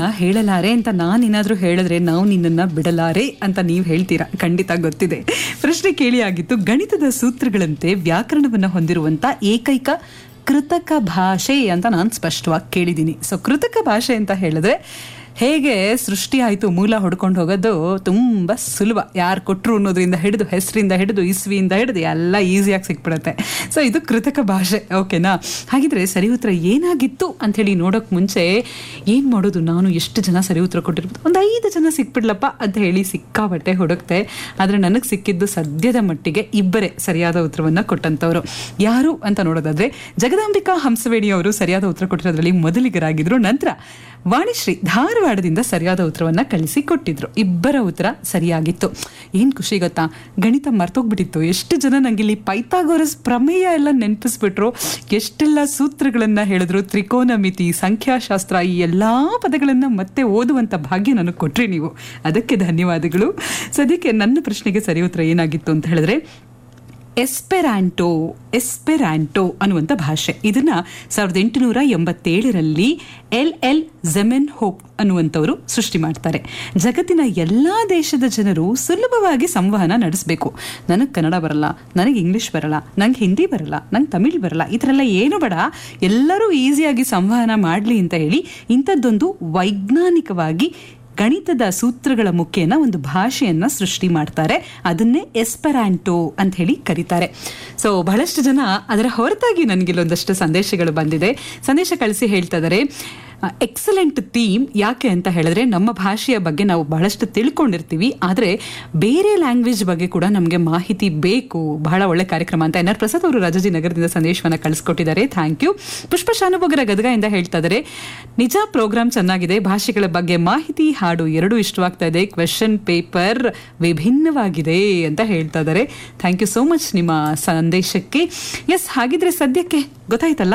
ಹೇಳಲಾರೆ ಅಂತ ನಾನೇನಾದ್ರೂ ಹೇಳಿದ್ರೆ ನಾವು ನಿನ್ನನ್ನ ಬಿಡಲಾರೆ ಅಂತ ನೀವು ಹೇಳ್ತೀರಾ ಖಂಡಿತ ಗೊತ್ತಿದೆ ಪ್ರಶ್ನೆ ಕೇಳಿ ಆಗಿತ್ತು ಗಣಿತದ ಸೂತ್ರಗಳಂತೆ ವ್ಯಾಕರಣವನ್ನ ಹೊಂದಿರುವಂತ ಏಕೈಕ ಕೃತಕ ಭಾಷೆ ಅಂತ ನಾನು ಸ್ಪಷ್ಟವಾಗಿ ಕೇಳಿದ್ದೀನಿ ಸೊ ಕೃತಕ ಭಾಷೆ ಅಂತ ಹೇಳಿದ್ರೆ ಹೇಗೆ ಸೃಷ್ಟಿ ಆಯಿತು ಮೂಲ ಹೊಡ್ಕೊಂಡು ಹೋಗೋದು ತುಂಬ ಸುಲಭ ಯಾರು ಕೊಟ್ಟರು ಅನ್ನೋದ್ರಿಂದ ಹಿಡಿದು ಹೆಸರಿಂದ ಹಿಡಿದು ಇಸ್ವಿಯಿಂದ ಹಿಡಿದು ಎಲ್ಲ ಈಸಿಯಾಗಿ ಸಿಕ್ಬಿಡುತ್ತೆ ಸೊ ಇದು ಕೃತಕ ಭಾಷೆ ಓಕೆನಾ ಹಾಗಿದ್ರೆ ಸರಿ ಉತ್ತರ ಏನಾಗಿತ್ತು ಅಂಥೇಳಿ ನೋಡೋಕೆ ಮುಂಚೆ ಏನು ಮಾಡೋದು ನಾನು ಎಷ್ಟು ಜನ ಸರಿ ಉತ್ತರ ಕೊಟ್ಟಿರ್ಬೋದು ಒಂದು ಐದು ಜನ ಸಿಕ್ಬಿಡ್ಲಪ್ಪ ಅಂತ ಹೇಳಿ ಸಿಕ್ಕಾಬಟ್ಟೆ ಹುಡುಕ್ತೆ ಆದರೆ ನನಗೆ ಸಿಕ್ಕಿದ್ದು ಸದ್ಯದ ಮಟ್ಟಿಗೆ ಇಬ್ಬರೇ ಸರಿಯಾದ ಉತ್ತರವನ್ನು ಕೊಟ್ಟಂಥವ್ರು ಯಾರು ಅಂತ ನೋಡೋದಾದ್ರೆ ಜಗದಾಂಬಿಕಾ ಹಂಸವೇಣಿ ಅವರು ಸರಿಯಾದ ಉತ್ತರ ಕೊಟ್ಟಿರೋದ್ರಲ್ಲಿ ಮೊದಲಿಗರಾಗಿದ್ರು ನಂತರ ವಾಣಿಶ್ರೀ ಧಾರವಾಡದಿಂದ ಸರಿಯಾದ ಉತ್ತರವನ್ನ ಕಳಿಸಿ ಕೊಟ್ಟಿದ್ರು ಇಬ್ಬರ ಉತ್ತರ ಸರಿಯಾಗಿತ್ತು ಏನ್ ಖುಷಿ ಗೊತ್ತಾ ಗಣಿತ ಮರ್ತೋಗ್ಬಿಟ್ಟಿತ್ತು ಎಷ್ಟು ಜನ ನಂಗೆ ಇಲ್ಲಿ ಪೈಥಾಗೋರಸ್ ಪ್ರಮೇಯ ಎಲ್ಲ ನೆನಪಿಸ್ಬಿಟ್ರು ಎಷ್ಟೆಲ್ಲ ಸೂತ್ರಗಳನ್ನ ಹೇಳಿದ್ರು ತ್ರಿಕೋನ ಮಿತಿ ಸಂಖ್ಯಾಶಾಸ್ತ್ರ ಈ ಎಲ್ಲಾ ಪದಗಳನ್ನ ಮತ್ತೆ ಓದುವಂತ ಭಾಗ್ಯ ನನಗೆ ಕೊಟ್ರಿ ನೀವು ಅದಕ್ಕೆ ಧನ್ಯವಾದಗಳು ಸದ್ಯಕ್ಕೆ ನನ್ನ ಪ್ರಶ್ನೆಗೆ ಸರಿ ಉತ್ತರ ಏನಾಗಿತ್ತು ಅಂತ ಹೇಳಿದ್ರೆ ಎಸ್ಪೆರಾಂಟೋ ಎಸ್ಪೆರಾಂಟೋ ಅನ್ನುವಂಥ ಭಾಷೆ ಇದನ್ನ ಸಾವಿರದ ಎಂಟುನೂರ ಎಂಬತ್ತೇಳರಲ್ಲಿ ಎಲ್ ಎಲ್ ಜೆಮೆನ್ ಹೋಪ್ ಅನ್ನುವಂಥವರು ಸೃಷ್ಟಿ ಮಾಡ್ತಾರೆ ಜಗತ್ತಿನ ಎಲ್ಲಾ ದೇಶದ ಜನರು ಸುಲಭವಾಗಿ ಸಂವಹನ ನಡೆಸಬೇಕು ನನಗೆ ಕನ್ನಡ ಬರಲ್ಲ ನನಗೆ ಇಂಗ್ಲಿಷ್ ಬರಲ್ಲ ನಂಗೆ ಹಿಂದಿ ಬರಲ್ಲ ನಂಗೆ ತಮಿಳ್ ಬರಲ್ಲ ಈ ಥರ ಎಲ್ಲ ಏನು ಬೇಡ ಎಲ್ಲರೂ ಈಸಿಯಾಗಿ ಸಂವಹನ ಮಾಡಲಿ ಅಂತ ಹೇಳಿ ಇಂಥದ್ದೊಂದು ವೈಜ್ಞಾನಿಕವಾಗಿ ಗಣಿತದ ಸೂತ್ರಗಳ ಮುಖೇನ ಒಂದು ಭಾಷೆಯನ್ನ ಸೃಷ್ಟಿ ಮಾಡ್ತಾರೆ ಅದನ್ನೇ ಎಸ್ಪೆರಾಂಟೋ ಅಂತ ಹೇಳಿ ಕರೀತಾರೆ ಸೊ ಬಹಳಷ್ಟು ಜನ ಅದರ ಹೊರತಾಗಿ ನನಗಿಲ್ಲೊಂದಷ್ಟು ಸಂದೇಶಗಳು ಬಂದಿದೆ ಸಂದೇಶ ಕಳಿಸಿ ಹೇಳ್ತಾ ಇದ್ದಾರೆ ಎಕ್ಸಲೆಂಟ್ ಥೀಮ್ ಯಾಕೆ ಅಂತ ಹೇಳಿದ್ರೆ ನಮ್ಮ ಭಾಷೆಯ ಬಗ್ಗೆ ನಾವು ಬಹಳಷ್ಟು ತಿಳ್ಕೊಂಡಿರ್ತೀವಿ ಆದರೆ ಬೇರೆ ಲ್ಯಾಂಗ್ವೇಜ್ ಬಗ್ಗೆ ಕೂಡ ನಮಗೆ ಮಾಹಿತಿ ಬೇಕು ಬಹಳ ಒಳ್ಳೆ ಕಾರ್ಯಕ್ರಮ ಅಂತ ಎನ್ ಆರ್ ಪ್ರಸಾದ್ ಅವರು ರಾಜಾಜಿನಗರದಿಂದ ಸಂದೇಶವನ್ನು ಕಳಿಸ್ಕೊಟ್ಟಿದ್ದಾರೆ ಥ್ಯಾಂಕ್ ಯು ಪುಷ್ಪ ಶಾನುಭೋಗರ ಗದಗದಿಂದ ಹೇಳ್ತಾ ಇದ್ದಾರೆ ನಿಜ ಪ್ರೋಗ್ರಾಮ್ ಚೆನ್ನಾಗಿದೆ ಭಾಷೆಗಳ ಬಗ್ಗೆ ಮಾಹಿತಿ ಹಾಡು ಎರಡೂ ಇಷ್ಟವಾಗ್ತಾ ಇದೆ ಕ್ವೆಶನ್ ಪೇಪರ್ ವಿಭಿನ್ನವಾಗಿದೆ ಅಂತ ಹೇಳ್ತಾ ಇದ್ದಾರೆ ಥ್ಯಾಂಕ್ ಯು ಸೋ ಮಚ್ ನಿಮ್ಮ ಸಂದೇಶಕ್ಕೆ ಎಸ್ ಹಾಗಿದ್ರೆ ಸದ್ಯಕ್ಕೆ ಗೊತ್ತಾಯ್ತಲ್ಲ